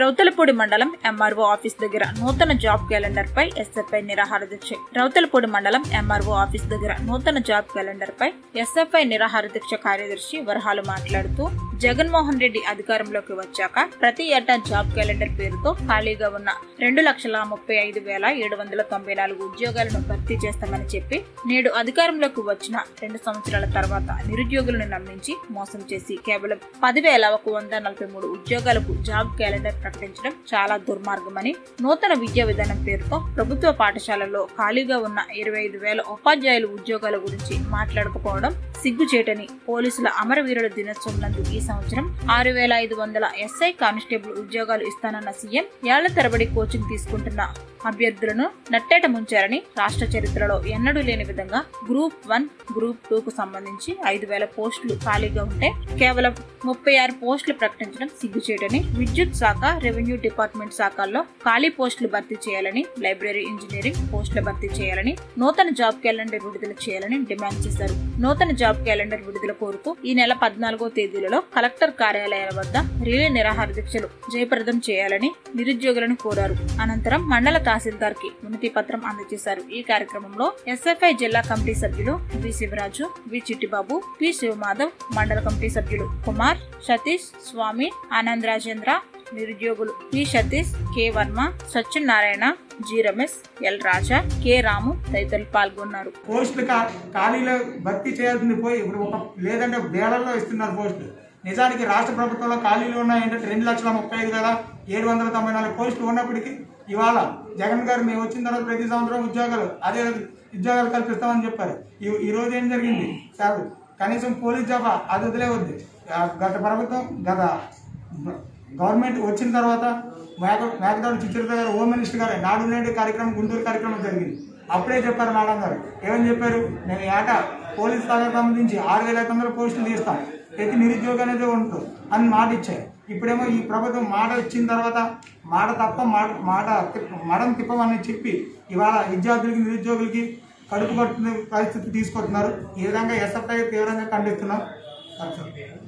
రౌతలపూడి మండలం MRO office దగ్గర నూతన జాబ్ క్యాలెండర్ పై ఎస్ఎఫ్ఐ నిరాహార దీక్ష రౌతలపూడి మండలం ఎంఆర్ఓ ఆఫీస్ దగ్గర నూతన జాబ్ క్యాలెండర్ పై ఎస్ఎఫ్ఐ నిరాహార దీక్ష కార్యదర్శి వరహాలు మాట్లాడుతూ జగన్మోహన్ రెడ్డి అధికారంలోకి వచ్చాక ప్రతి ఏటా జాబ్ క్యాలెండర్ పేరుతో ఖాళీగా ఉన్న రెండు లక్షల ముప్పై ఐదు వేల ఏడు వందల తొంభై నాలుగు ఉద్యోగాలను భర్తీ చేస్తామని చెప్పి నేడు అధికారంలోకి వచ్చిన రెండు సంవత్సరాల తర్వాత నిరుద్యోగులను నమ్మించి మోసం చేసి కేవలం పదివేల ఒక వంద నలభై మూడు ఉద్యోగాలకు జాబ్ క్యాలెండర్ ప్రకటించడం చాలా దుర్మార్గమని నూతన విద్యా విధానం పేరుతో ప్రభుత్వ పాఠశాలల్లో ఖాళీగా ఉన్న ఇరవై ఐదు వేల ఉపాధ్యాయుల ఉద్యోగాల గురించి మాట్లాడకపోవడం సిగ్గుచేటని పోలీసుల అమరవీరుల దినోత్సవం నందు ఈ సంవత్సరం ఆరు వేల ఐదు వందల ఎస్ఐ కానిస్టేబుల్ ఉద్యోగాలు ఇస్తానన్న సీఎం ఏళ్ల తరబడి కోచింగ్ తీసుకుంటున్న అభ్యర్థులను నట్టేట ముంచారని రాష్ట్ర చరిత్రలో ఎన్నడూ లేని విధంగా గ్రూప్ వన్ గ్రూప్ టూ కు సంబంధించి ఐదు వేల పోస్టులు ఖాళీగా ఉంటే కేవలం ముప్పై ఆరు పోస్టులు ప్రకటించడం సిగ్గుచేటని విద్యుత్ శాఖ రెవెన్యూ డిపార్ట్మెంట్ శాఖల్లో ఖాళీ పోస్టులు భర్తీ చేయాలని లైబ్రరీ ఇంజనీరింగ్ పోస్టుల భర్తీ చేయాలని నూతన జాబ్ క్యాలెండర్ విడుదల చేయాలని డిమాండ్ చేశారు నూతన జాబ్ క్యాలెండర్ విడుదల కోరుతూ ఈ నెల పద్నాలుగో తేదీలలో కలెక్టర్ కార్యాలయాల వద్ద రిలే నిరాహార దీక్షలు జయప్రదం చేయాలని నిరుద్యోగులను కోరారు అనంతరం మండల తహసీల్దార్ కి వినతి పత్రం అందజేశారు ఈ కార్యక్రమంలో ఎస్ఎఫ్ఐ జిల్లా కమిటీ సభ్యులు V Sivaraju V Chittibabu P Sivamadhav మండల కమిటీ సభ్యులు కుమార్ సతీష్ స్వామి ఆనంద్ రాజేంద్ర నిరుద్యోగులు P Satish K Varma Satyanarayana G Ramesh L Raja K Ramu తదితరులు పాల్గొన్నారు పోస్టులు కా- ఖాళీలో భర్తీ చేయాల్సింది పోయి ఇప్పుడు ఒక లేదంటే వేలల్లో ఇస్తున్నారు పోస్టులు నిజానికి రాష్ట్ర ప్రభుత్వంలో ఖాళీలు ఉన్నాయి ఏంటంటే రెండు లక్షల ముప్పై ఐదు వేల ఏడు వందల తొంభై నాలుగు పోస్టులు ఉన్నప్పటికీ ఇవాళ జగన్ గారు మేము వచ్చిన తర్వాత ప్రతి సంవత్సరం ఉద్యోగాలు అదే ఉద్యోగాలు కల్పిస్తామని చెప్పారు ఈ ఈ రోజు ఏం జరిగింది సార్ కనీసం పోలీస్ జాబ్ అది వదిలేవద్దు ఆ గత ప్రభుత్వం గత గవర్నమెంట్ వచ్చిన తర్వాత మేక మేకదాడు చిత్రిత గారు హోమ్ మినిస్టర్ గారు నాడు నేడు కార్యక్రమం గుంటూరు కార్యక్రమం జరిగింది అప్పుడే చెప్పారు మేడం గారు ఏమని చెప్పారు మేము ఏట పోలీస్ శాఖకు సంబంధించి ఆరు వేల ఐదు వందల పోస్టులు తీస్తాం ప్రతి నిరుద్యోగం అనేది ఉంటుంది అని మాట ఇచ్చాయి ఇప్పుడేమో ఈ ప్రభుత్వం మాట ఇచ్చిన తర్వాత మాట తప్ప మాట మాట తిప్ప- మడం తిప్పమని చెప్పి ఇవాళ విద్యార్థులకి నిరుద్యోగులకి కడుపు కట్టుకునే పరిస్థితి తీసుకొస్తున్నారు ఈ విధంగా ఎస్ఎఫ్ఐ తీవ్రంగా ఖండిస్తున్నాం